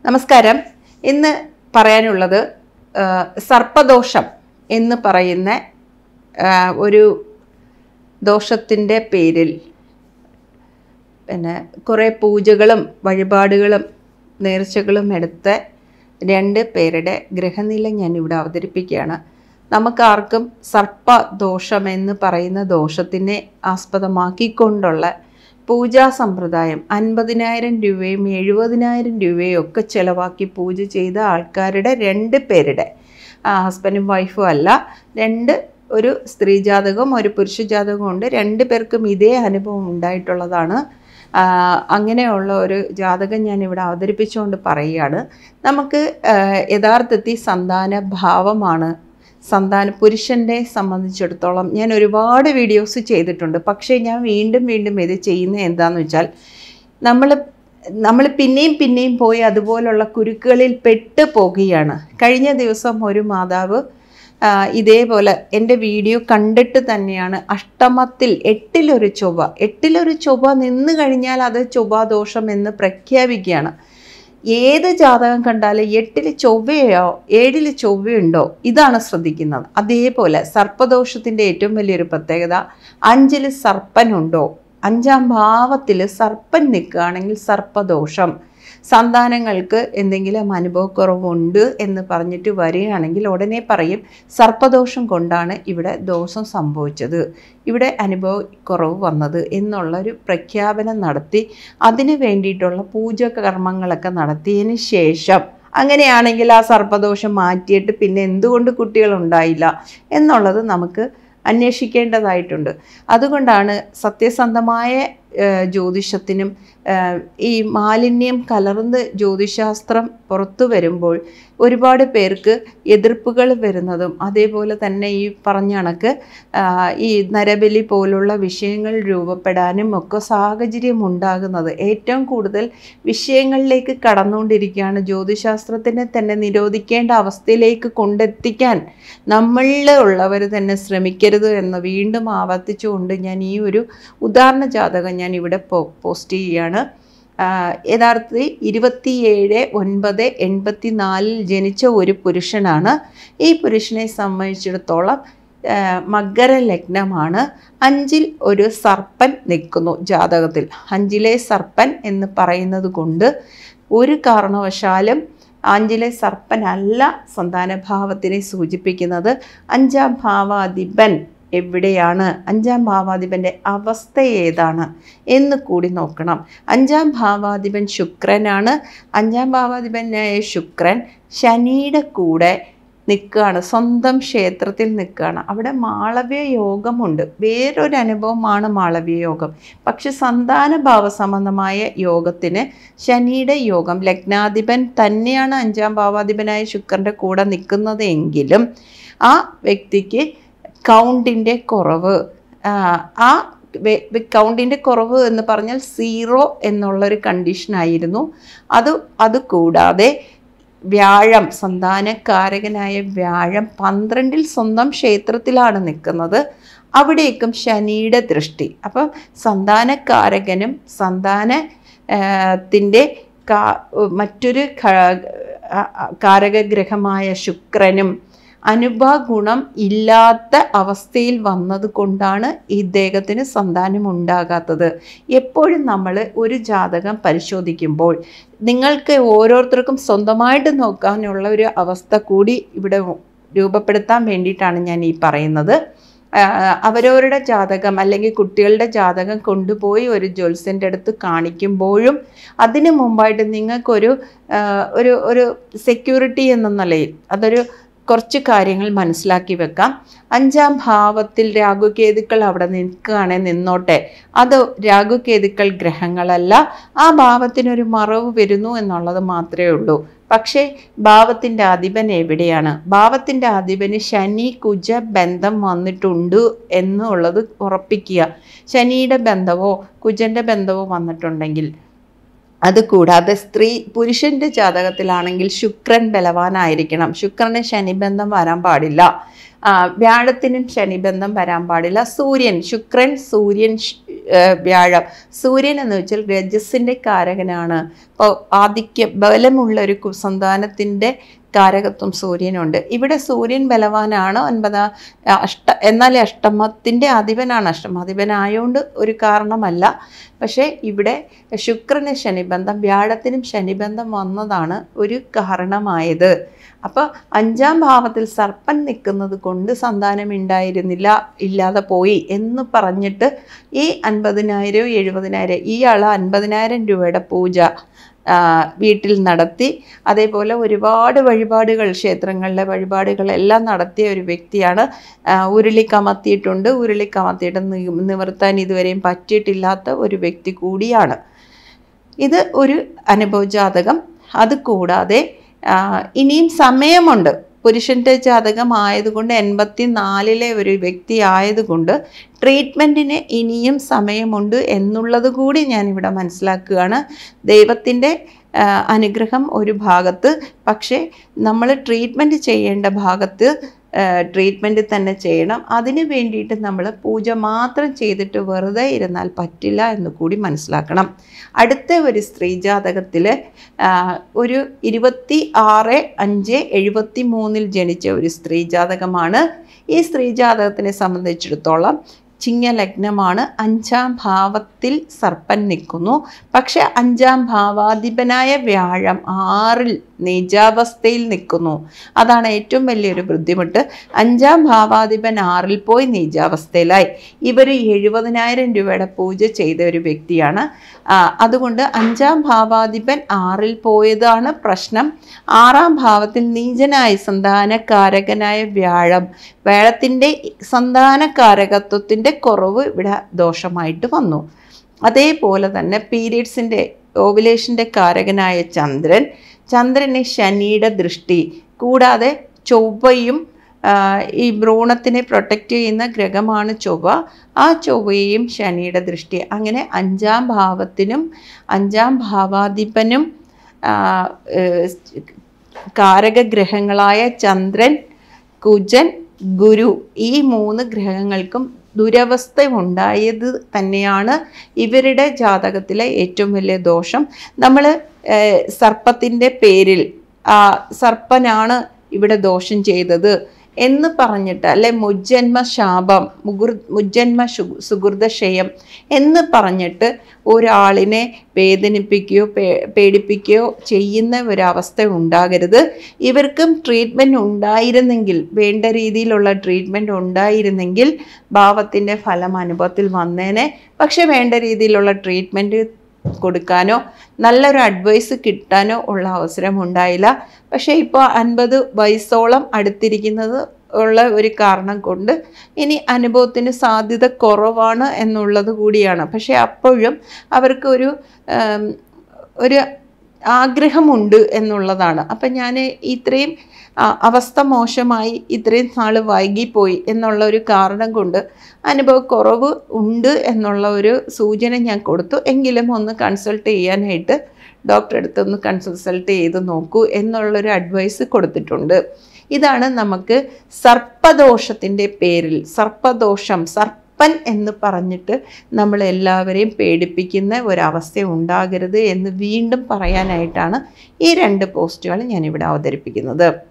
നമസ്കാരം ഇന്ന് പറയാനുള്ളത് ആ, സർപ്പദോഷം എന്ന് പറയുന്ന ആ, ഒരു ദോഷത്തിൻ്റെ പേരിൽ പിന്നെ കുറേ പൂജകളും വഴിപാടുകളും നേർച്ചകളും എടുത്ത് രണ്ട് പേരുടെ ഗ്രഹനില ഞാൻ ഇവിടെ അവതരിപ്പിക്കുകയാണ് നമുക്കാർക്കും സർപ്പദോഷം എന്ന് പറയുന്ന ദോഷത്തിനെ ആസ്പദമാക്കിക്കൊണ്ടുള്ള പൂജാ സമ്പ്രദായം അൻപതിനായിരം രൂപയും എഴുപതിനായിരം രൂപയും ഒക്കെ ചിലവാക്കി പൂജ ചെയ്ത ആൾക്കാരുടെ രണ്ട് പേരുടെ ആ, ഹസ്ബൻഡും വൈഫും അല്ല രണ്ട് ഒരു സ്ത്രീ ജാതകവും ഒരു പുരുഷ ജാതകവും ഉണ്ട് രണ്ട് പേർക്കും ഇതേ അനുഭവം ഉണ്ടായിട്ടുള്ളതാണ് ആ, അങ്ങനെയുള്ള ഒരു ജാതകം ഞാൻ ഇവിടെ അവതരിപ്പിച്ചുകൊണ്ട് പറയുകയാണ് നമുക്ക് ആ, യഥാർത്ഥത്തിൽ സന്താന ഭാവമാണ് സന്താന പുരുഷൻ്റെ സംബന്ധിച്ചിടത്തോളം ഞാൻ ഒരുപാട് വീഡിയോസ് ചെയ്തിട്ടുണ്ട് പക്ഷേ ഞാൻ വീണ്ടും വീണ്ടും ഇത് ചെയ്യുന്നത് എന്താണെന്ന് വെച്ചാൽ നമ്മൾ നമ്മൾ പിന്നെയും പിന്നെയും പോയി അതുപോലുള്ള കുരുക്കുകളിൽ പെട്ട് പോകുകയാണ് കഴിഞ്ഞ ദിവസം ഒരു മാതാവ് ആ, ഇതേപോലെ എൻ്റെ വീഡിയോ കണ്ടിട്ട് തന്നെയാണ് അഷ്ടമത്തിൽ എട്ടിലൊരു ചൊവ്വ എട്ടിലൊരു ചൊവ്വ നിന്ന് കഴിഞ്ഞാൽ അത് ചൊവ്വാദോഷം എന്ന് പ്രഖ്യാപിക്കുകയാണ് ഏത് ജാതകം കണ്ടാലും എട്ടിൽ ചൊവ്വയോ ഏഴിൽ ചൊവ്വയുണ്ടോ ഇതാണ് ശ്രദ്ധിക്കുന്നത് അതേപോലെ സർപ്പദോഷത്തിൻ്റെ ഏറ്റവും വലിയൊരു പ്രത്യേകത അഞ്ചിൽ സർപ്പനുണ്ടോ അഞ്ചാം ഭാവത്തിൽ സർപ്പൻ നിൽക്കുകയാണെങ്കിൽ സർപ്പദോഷം സന്താനങ്ങൾക്ക് എന്തെങ്കിലും അനുഭവക്കുറവുണ്ട് എന്ന് പറഞ്ഞിട്ട് വരികയാണെങ്കിൽ ഉടനെ പറയും സർപ്പദോഷം കൊണ്ടാണ് ഇവിടെ ദോഷം സംഭവിച്ചത് ഇവിടെ അനുഭവക്കുറവ് വന്നത് എന്നുള്ളൊരു പ്രഖ്യാപനം നടത്തി അതിന് വേണ്ടിയിട്ടുള്ള പൂജ കർമ്മങ്ങളൊക്കെ നടത്തിയതിന് ശേഷം അങ്ങനെയാണെങ്കിൽ ആ സർപ്പദോഷം മാറ്റിയിട്ട് പിന്നെ എന്തുകൊണ്ട് കുട്ടികൾ ഉണ്ടായില്ല എന്നുള്ളത് നമുക്ക് അന്വേഷിക്കേണ്ടതായിട്ടുണ്ട് അതുകൊണ്ടാണ് സത്യസന്ധമായ ഏഹ്, ജ്യോതിഷത്തിനും ഏഹ്, ഈ മാലിന്യം കലർന്ന് ജ്യോതിശാസ്ത്രം പുറത്തു വരുമ്പോൾ ഒരുപാട് പേർക്ക് എതിർപ്പുകൾ വരുന്നതും അതേപോലെ തന്നെ ഈ പറഞ്ഞ കണക്ക് ആ, ഈ നരബലി പോലുള്ള വിഷയങ്ങൾ രൂപപ്പെടാനും ഒക്കെ സാഹചര്യം ഉണ്ടാകുന്നത് ഏറ്റവും കൂടുതൽ വിഷയങ്ങളിലേക്ക് കടന്നുകൊണ്ടിരിക്കുകയാണ് ജ്യോതിശാസ്ത്രത്തിനെ തന്നെ നിരോധിക്കേണ്ട അവസ്ഥയിലേക്ക് കൊണ്ടെത്തിക്കാൻ നമ്മളിൽ ഉള്ളവർ തന്നെ ശ്രമിക്കരുത് എന്ന് വീണ്ടും ആവർത്തിച്ചുകൊണ്ട് ഞാൻ ഈ ഒരു ഉദാഹരണ ജാതകം ഞാൻ ഇവിടെ പോ- പോസ്റ്റ് ചെയ്യുകയാണ് ആ, യഥാർത്ഥത്തിൽ ഇരുപത്തിയേഴ് ഒൻപത് എൺപത്തി നാലിൽ ജനിച്ച ഒരു പുരുഷനാണ് ഈ പുരുഷനെ സംബന്ധിച്ചിടത്തോളം ആ, മകര ലഗ്നമാണ് അഞ്ചിൽ ഒരു സർപ്പൻ നിൽക്കുന്നു ജാതകത്തിൽ അഞ്ചിലെ സർപ്പൻ എന്ന് പറയുന്നത് കൊണ്ട് ഒരു കാരണവശാലും അഞ്ചിലെ സർപ്പനല്ല സന്താനഭാവത്തിനെ സൂചിപ്പിക്കുന്നത് അഞ്ചാം ഭാവാധിപൻ എവിടെയാണ് അഞ്ചാം ഭാവാധിപൻ്റെ അവസ്ഥ ഏതാണ് എന്ന് കൂടി നോക്കണം അഞ്ചാം ഭാവാധിപൻ ശുക്രനാണ് അഞ്ചാം ഭാവാധിപനായ ശുക്രൻ ശനിയുടെ കൂടെ നിൽക്കുകയാണ് സ്വന്തം ക്ഷേത്രത്തിൽ നിൽക്കുകയാണ് അവിടെ മാളവ്യ യോഗമുണ്ട് വേറൊരു അനുഭവമാണ് മാളവ്യ യോഗം പക്ഷെ സന്താന ഭാവ സംബന്ധമായ യോഗത്തിന് ശനിയുടെ യോഗം ലഗ്നാധിപൻ തന്നെയാണ് അഞ്ചാം ഭാവാധിപനായ ശുക്രൻ്റെ കൂടെ നിൽക്കുന്നത് എങ്കിലും ആ വ്യക്തിക്ക് കൗണ്ടിൻ്റെ കുറവ് ആ, ആ കൗണ്ടിൻ്റെ കുറവ് എന്ന് പറഞ്ഞാൽ സീറോ എന്നുള്ളൊരു കണ്ടീഷനായിരുന്നു അത് അത് കൂടാതെ വ്യാഴം സന്താനകാരകനായ വ്യാഴം പന്ത്രണ്ടിൽ സ്വന്തം ക്ഷേത്രത്തിലാണ് നിൽക്കുന്നത് അവിടേക്കും ശനിയുടെ ദൃഷ്ടി അപ്പം സന്താനകാരകനും സന്താന ത്തിൻ്റെ മറ്റൊരു ഘ- ആ- ആ- കാരകഗ്രഹമായ ശുക്രനും അനുഭവഗുണം ഇല്ലാത്ത അവസ്ഥയിൽ വന്നത് കൊണ്ടാണ് ഇദ്ദേഹത്തിന് സന്താനം ഉണ്ടാകാത്തത് എപ്പോഴും നമ്മൾ ഒരു ജാതകം പരിശോധിക്കുമ്പോൾ നിങ്ങൾക്ക് ഓരോരുത്തർക്കും സ്വന്തമായിട്ട് നോക്കാനുള്ള ഒരു അവസ്ഥ കൂടി ഇവിടെ രൂപപ്പെടുത്താൻ വേണ്ടിയിട്ടാണ് ഞാൻ ഈ പറയുന്നത് ആ, അവരവരുടെ ജാതകം അല്ലെങ്കിൽ കുട്ടികളുടെ ജാതകം കൊണ്ടുപോയി ഒരു ജ്യോത്സ്യൻ്റെ അടുത്ത് കാണിക്കുമ്പോഴും അതിനു മുമ്പായിട്ട് നിങ്ങൾക്കൊരു ആ, ഒരു ഒരു സെക്യൂരിറ്റി എന്ന നിലയിൽ അതൊരു കുറച്ച് കാര്യങ്ങൾ മനസ്സിലാക്കി വെക്കാം അഞ്ചാം ഭാവത്തിൽ രാഹുകേതുക്കൾ അവിടെ നിൽക്കുകയാണെങ്കിൽ നിന്നോട്ടെ അത് രാഹുകേതുക്കൾ ഗ്രഹങ്ങളല്ല ആ ഭാവത്തിനൊരു മറവ് വരുന്നു എന്നുള്ളത് മാത്രമേ ഉള്ളൂ പക്ഷേ ഭാവത്തിൻ്റെ അധിപൻ എവിടെയാണ് ഭാവത്തിൻ്റെ അധിപന് ശനി കുജ ബന്ധം വന്നിട്ടുണ്ട് എന്നുള്ളത് ഉറപ്പിക്കുക ശനിയുടെ ബന്ധമോ കുജൻ്റെ ബന്ധമോ വന്നിട്ടുണ്ടെങ്കിൽ അതുകൂടാതെ സ്ത്രീ പുരുഷൻ്റെ ജാതകത്തിലാണെങ്കിൽ ശുക്രൻ ബലവാനായിരിക്കണം ശുക്രന് ശനിബന്ധം വരാൻ പാടില്ല ആ, വ്യാഴത്തിനും ശനിബന്ധം വരാൻ പാടില്ല സൂര്യൻ ശുക്രൻ സൂര്യൻ ശ്- ഏ, വ്യാഴം സൂര്യൻ എന്ന് വെച്ചാൽ രജസിൻ്റെ കാരകനാണ് ഇപ്പോൾ ആധിക്യം ബലമുള്ള ഒരു കുസന്താനത്തിൻ്റെ കാരകത്വം സൂര്യനുണ്ട് ഇവിടെ സൂര്യൻ ബലവാനാണ് ഒൻപതാം അഷ്ട എന്നാൽ അഷ്ടമത്തിൻ്റെ അധിപനാണ് അഷ്ടമാധിപനായോണ്ട് ഒരു കാരണമല്ല പക്ഷേ ഇവിടെ ശുക്രന് ശനിബന്ധം വ്യാഴത്തിനും ശനിബന്ധം വന്നതാണ് ഒരു കാരണമായത് അപ്പോൾ അഞ്ചാം ഭാവത്തിൽ സർപ്പൻ നിൽക്കുന്നത് കൊണ്ട് സന്താനം ഉണ്ടായിരുന്നില്ല ഇല്ലാതെ പോയി എന്ന് പറഞ്ഞിട്ട് ഈ അൻപതിനായിരം എഴുപതിനായിരം ഇയാൾ അൻപതിനായിരം രൂപയുടെ പൂജ ആ, വീട്ടിൽ നടത്തി അതേപോലെ ഒരുപാട് വഴിപാടുകൾ ക്ഷേത്രങ്ങളിലെ വഴിപാടുകളെല്ലാം നടത്തിയ ഒരു വ്യക്തിയാണ് ആ, ഉരുളി കമത്തിയിട്ടുണ്ട് ഉരുളി കമത്തിയിട്ട് നി- നിവർത്താൻ ഇതുവരെയും പറ്റിയിട്ടില്ലാത്ത ഒരു വ്യക്തി കൂടിയാണ് ഇത് ഒരു അനുഭവജാതകം അത് കൂടാതെ ആ, ഇനിയും സമയമുണ്ട് പുരുഷൻ്റെ ജാതകം ആയതുകൊണ്ട് എൺപത്തി നാലിലെ ഒരു വ്യക്തി ആയതുകൊണ്ട് ട്രീറ്റ്മെൻറ്റിന് ഇനിയും സമയമുണ്ട് എന്നുള്ളത് കൂടി ഞാനിവിടെ മനസ്സിലാക്കുകയാണ് ദൈവത്തിൻ്റെ ആ, അനുഗ്രഹം ഒരു ഭാഗത്ത് പക്ഷേ നമ്മൾ ട്രീറ്റ്മെൻറ്റ് ചെയ്യേണ്ട ഭാഗത്ത് ട്രീറ്റ്മെൻറ്റ് തന്നെ ചെയ്യണം അതിന് വേണ്ടിയിട്ട് നമ്മൾ പൂജ മാത്രം ചെയ്തിട്ട് വെറുതെ ഇരുന്നാൽ പറ്റില്ല എന്ന് കൂടി മനസ്സിലാക്കണം അടുത്ത ഒരു സ്ത്രീ ജാതകത്തിൽ ഒരു ഇരുപത്തി ആറ് അഞ്ച് എഴുപത്തി മൂന്നിൽ ജനിച്ച ഒരു സ്ത്രീ ജാതകമാണ് ഈ സ്ത്രീ ജാതകത്തിനെ സംബന്ധിച്ചിടത്തോളം ചിങ്ങലഗ്നമാണ് അഞ്ചാം ഭാവത്തിൽ സർപ്പൻ നിൽക്കുന്നു പക്ഷെ അഞ്ചാം ഭാവാധിപനായ വ്യാഴം ആറിൽ നീചാവസ്ഥയിൽ നിൽക്കുന്നു അതാണ് ഏറ്റവും വലിയൊരു ബുദ്ധിമുട്ട് അഞ്ചാം ഭാവാധിപൻ ആറിൽ പോയി നീചാവസ്ഥയിലായി ഇവർ എഴുപതിനായിരം രൂപയുടെ പൂജ ചെയ്ത ഒരു വ്യക്തിയാണ് ആ, അതുകൊണ്ട് അഞ്ചാം ഭാവാധിപൻ ആറിൽ പോയതാണ് പ്രശ്നം ആറാം ഭാവത്തിൽ നീചനായ സന്താനകാരകനായ വ്യാഴം വ്യാഴത്തിൻ്റെ സന്താനകാരകത്വത്തിൻ്റെ കുറവ് ഇവിടെ ദോഷമായിട്ട് വന്നു അതേപോലെ തന്നെ പീരീഡ്സിൻ്റെ ഓവുലേഷൻ്റെ കാരകനായ ചന്ദ്രൻ ചന്ദ്രന് ശനിയുടെ ദൃഷ്ടി കൂടാതെ ചൊവ്വയും ആ, ഈ ഭ്രൂണത്തിനെ പ്രൊട്ടക്റ്റ് ചെയ്യുന്ന ഗ്രഹമാണ് ചൊവ്വ ആ ചൊവ്വയും ശനിയുടെ ദൃഷ്ടി അങ്ങനെ അഞ്ചാം ഭാവത്തിനും അഞ്ചാം ഭാവാധിപനും ആ, ഏഹ്, കാരകഗ്രഹങ്ങളായ ചന്ദ്രൻ കുജൻ ഗുരു ഈ മൂന്ന് ഗ്രഹങ്ങൾക്കും ദുരവസ്ഥ ഉണ്ടായത് തന്നെയാണ് ഇവരുടെ ജാതകത്തിലെ ഏറ്റവും വലിയ ദോഷം നമ്മൾ സർപ്പത്തിൻ്റെ പേരിൽ ആ സർപ്പനാണ് ഇവിടെ ദോഷം ചെയ്തത് എന്ന് പറഞ്ഞിട്ട് അല്ലെ മുജ്ജന്മ ശാപം മുകുർ മുജ്ജന്മ ശു- സുഹൃതക്ഷയം എന്ന് പറഞ്ഞിട്ട് ഒരാളിനെ വേദനിപ്പിക്കുകയോ പേ പേടിപ്പിക്കുകയോ ചെയ്യുന്ന ഒരവസ്ഥ ഉണ്ടാകരുത് ഇവർക്കും ട്രീറ്റ്മെൻറ്റ് ഉണ്ടായിരുന്നെങ്കിൽ വേണ്ട രീതിയിലുള്ള ട്രീറ്റ്മെൻറ്റ് ഉണ്ടായിരുന്നെങ്കിൽ ഭാവത്തിൻ്റെ ഫലം അനുഭവത്തിൽ വന്നേനെ പക്ഷെ വേണ്ട രീതിയിലുള്ള ട്രീറ്റ്മെൻറ്റ് കൊടുക്കാനോ നല്ലൊരു അഡ്വൈസ് കിട്ടാനോ ഉള്ള അവസരം ഉണ്ടായില്ല പക്ഷേ ഇപ്പോൾ അൻപത് വയസ്സോളം അടുത്തിരിക്കുന്നത് ഉള്ള ഒരു കാരണം കൊണ്ട് ഇനി അനുഭവത്തിന് സാധ്യത കുറവാണ് എന്നുള്ളത് കൂടിയാണ് പക്ഷേ അപ്പോഴും അവർക്ക് ഒരു ഉം, ഒരു ആഗ്രഹമുണ്ട് എന്നുള്ളതാണ് അപ്പം ഞാൻ ഇത്രയും ആ, അവസ്ഥ മോശമായി ഇത്രയും നാൾ വൈകിപ്പോയി എന്നുള്ള ഒരു കാരണം കൊണ്ട് അനുഭവക്കുറവ് ഉണ്ട് എന്നുള്ള ഒരു സൂചന ഞാൻ കൊടുത്തു എങ്കിലും ഒന്ന് കൺസൾട്ട് ചെയ്യാനായിട്ട് ഡോക്ടറെ അടുത്ത് ഒന്ന് കൺസൾട്ട് ചെയ്ത് നോക്കൂ എന്നുള്ളൊരു അഡ്വൈസ് കൊടുത്തിട്ടുണ്ട് ഇതാണ് നമുക്ക് സർപ്പദോഷത്തിൻ്റെ പേരിൽ സർപ്പദോഷം സർപ്പൻ എന്ന് പറഞ്ഞിട്ട് നമ്മൾ എല്ലാവരെയും പേടിപ്പിക്കുന്ന ഒരവസ്ഥ ഉണ്ടാകരുത് എന്ന് വീണ്ടും പറയാനായിട്ടാണ് ഈ രണ്ട് പോസ്റ്റുകൾ ഞാനിവിടെ അവതരിപ്പിക്കുന്നത്